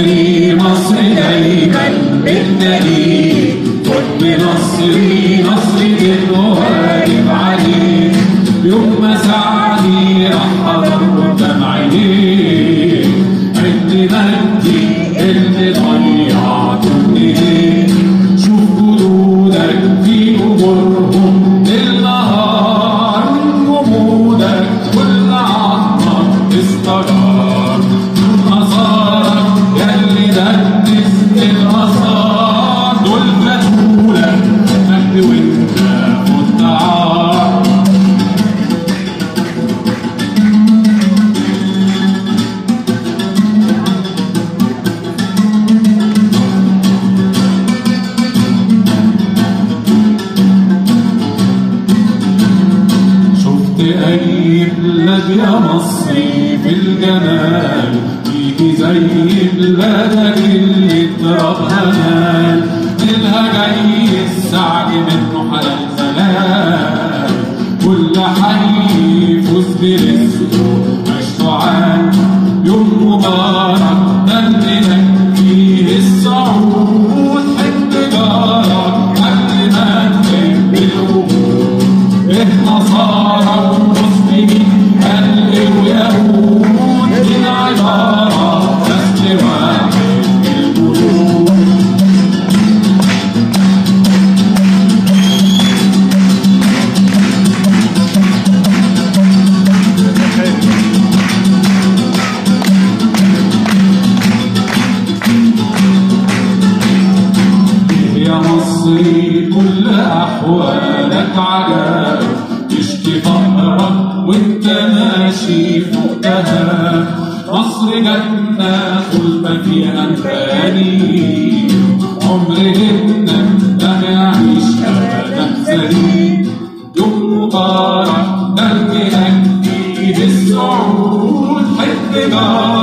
مصري مصري دايما بالدليل حب مصري مصري بالمهاجم عليه يوم ما سعدي راح حضر قدام عينيه عد مجدي اللي ضيعته بايديه شوف جدودك في امورهم بالنهار جمودك كل عظمك استجار نصارك ياللي دنس الاثار دول فتولك مجد وانت مدعار شفت أي بلاد يا مصري في الجمال تيجي زي بلادك اللي ترابها مال نيلها جاي السعد منه حلال زمان كل حي يفوز برزقه مشروعات يوم مبارك دللك فيه الصعود حب جارك قبل ما تحب الوجود النصارى والمسلمين هل ويهود العبارة نسل واحد القلوب يا مصري كل أحوالك عجاب تشكي فقرك وانت ماشي فوقها مصر جنة خلفة فيها الفاني عمرنا ما يعيش أبدا سليم يوم مبارك ده الجهاد فيه الصعود حب جارك